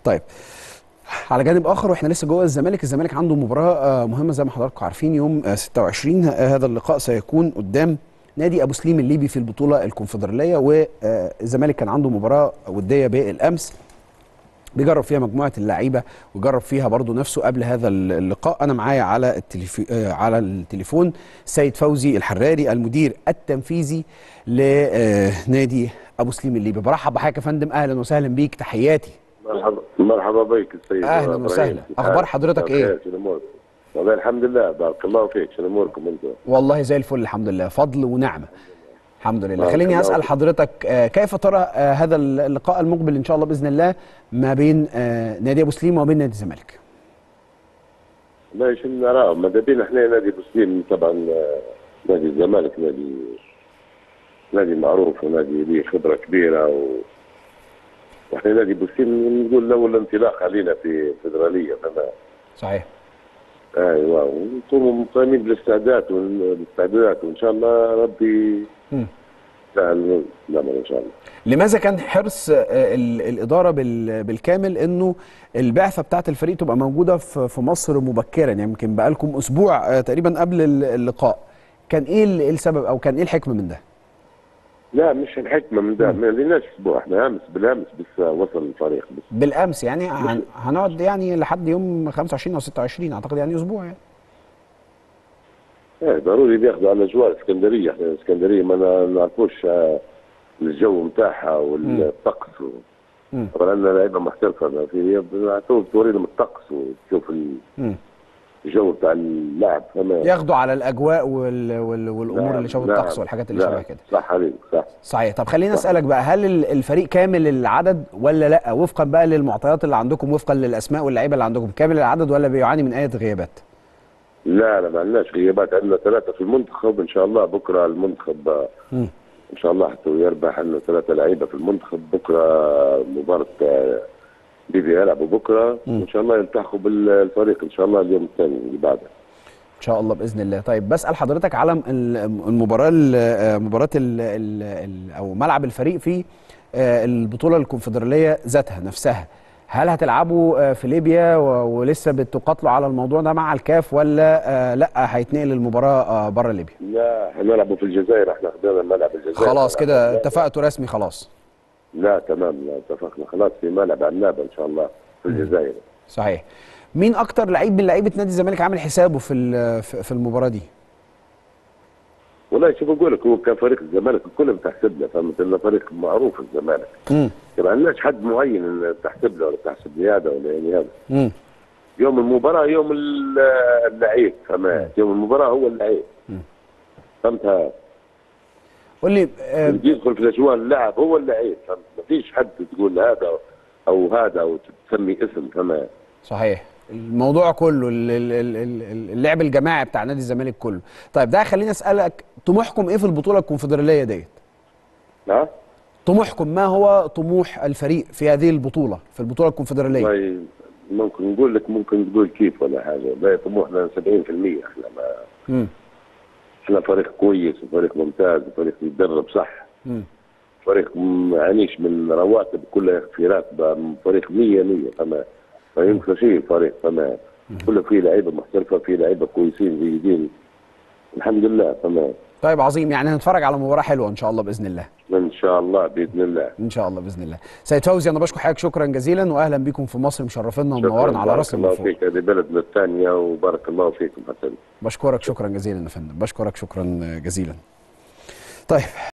طيب على جانب اخر واحنا لسه جوه الزمالك الزمالك عنده مباراه آه، مهمه زي ما حضراتكم عارفين يوم آه، 26 آه، هذا اللقاء سيكون قدام نادي ابو سليم الليبي في البطوله الكونفدراليه والزمالك كان عنده مباراه وديه بالامس بيجرب فيها مجموعه اللعيبه وجرب فيها برضو نفسه قبل هذا اللقاء انا معايا على التليفي... آه، على التليفون سيد فوزي الحراري المدير التنفيذي لنادي ابو سليم الليبي برحب بحضرتك يا فندم اهلا وسهلا بيك تحياتي مرحبا مرحبا بك السيد أهلاً إبراهيم. وسهلاً. أخبار حضرتك إيه؟ بخير، شنو اموركم؟ والله الحمد لله بارك الله فيك شنو اموركم انتم؟ والله زي الفل الحمد لله فضل ونعمه الحمد لله بارك خليني الله اسال فيك. حضرتك آه، كيف ترى آه، هذا اللقاء المقبل ان شاء الله باذن الله ما بين آه، نادي ابو سليم وبين نادي الزمالك والله شنو نرى ماذا بينا احنا نادي مسلم طبعا آه، نادي الزمالك نادي نادي معروف ونادي له خبره كبيره و واحنا نادي بوسيم نقول اول انطلاق علينا في الفدراليه فما صحيح ايوه ونكونوا قائمين بالاستعداد والاستعدادات وان شاء الله ربي مم. يسهل الامر ان شاء الله لماذا كان حرص آه، ال- الاداره بال- بالكامل انه البعثه بتاعه الفريق تبقى موجوده في في مصر مبكرا يعني يمكن بقالكم اسبوع آه، تقريبا قبل ال- اللقاء كان ايه ال- السبب او كان ايه الحكمه من ده لا مش الحكمه من ده ما لناش اسبوع احنا امس بالامس بس وصل الفريق بس بالامس يعني هن- هنقعد يعني لحد يوم 25 او 26 اعتقد يعني اسبوع يعني ايه ضروري بياخذوا على الاجواء الاسكندريه احنا الاسكندريه ما نا- نعرفوش آه، الجو نتاعها والطقس و- مم. طبعا عندنا لعيبه محترفه ما في تو- توري لهم الطقس وتشوف ال- مم. الجو بتاع اللعب فما ياخدوا على الاجواء وال... وال... والامور نعم، اللي شبه نعم، الطقس والحاجات اللي نعم، شبه كده صح عليك صح صحيح طب خليني اسالك بقى هل ال- الفريق كامل العدد ولا لا وفقا بقى للمعطيات اللي عندكم وفقا للاسماء واللعيبه اللي عندكم كامل العدد ولا بيعاني من اي غيابات لا لا ما عندناش غيابات عندنا ثلاثه في المنتخب ان شاء الله بكره المنتخب آه، مم. ان شاء الله حتى يربح عندنا ثلاثه لعيبه في المنتخب بكره مباراه آه، بيبي يلعبوا بكره وان شاء الله يلتحقوا بالفريق ان شاء الله اليوم الثاني اللي بعده ان شاء الله باذن الله طيب بسال حضرتك على م- ال- المباراه ال- مباراه ال ال ال او ملعب الفريق في آه، البطوله الكونفدراليه ذاتها نفسها هل هتلعبوا آه، في ليبيا و- ولسه بتقاتلوا على الموضوع ده مع الكاف ولا آه، لا هيتنقل المباراه بره ليبيا لا هنلعبوا في الجزائر احنا خدنا ملعب الجزائر خلاص كده لا، اتفقتوا رسمي خلاص لا تمام لا اتفقنا خلاص في ملعب عنابه ان شاء الله في الجزائر صحيح مين اكتر لعيب من لعيبه نادي الزمالك عامل حسابه في ال- في في المباراه دي والله شوف اقول لك هو كان فريق الزمالك الكل بتحسب له فهمت انه فريق معروف الزمالك امم ما عندناش حد معين إن تحسب له ولا تحسب لي هذا ولا يعني هذا امم يوم المباراة يوم ال- اللعيب فهمت يوم المباراة هو اللعيب فهمتها قول لي آه، اللي يدخل في الاجواء اللاعب هو اللعيب فهمت ما فيش حد تقول هذا او هذا او تسمي اسم فهمت صحيح الموضوع كله ال- ال- ال- ال- اللعب الجماعي بتاع نادي الزمالك كله طيب ده خليني اسالك طموحكم ايه في البطوله الكونفدراليه ديت ها طموحكم ما هو طموح الفريق في هذه البطوله في البطوله الكونفدراليه والله ممكن نقول لك ممكن تقول كيف ولا حاجه لا طموحنا 70% احنا ما امم احنا فريق كويس وفريق ممتاز وفريق يتدرب صح امم فريق ما يعانيش من رواتب كلها في راتبه فريق 100 100 فما ما ينقص شيء الفريق فما كله فيه لعيبه محترفه فيه لعيبه كويسين جيدين الحمد لله فما طيب عظيم يعني هنتفرج على مباراه حلوه ان شاء الله باذن الله ان شاء الله باذن الله ان شاء الله باذن الله سيد فوزي انا بشكر حضرتك شكرا جزيلا واهلا بكم في مصر مشرفينا ومنورنا على بارك راسنا الله من فوق فيك هذه بلدنا الثانيه وبارك الله فيكم حسن بشكرك شكرا جزيلا يا فندم بشكرك شكرا جزيلا طيب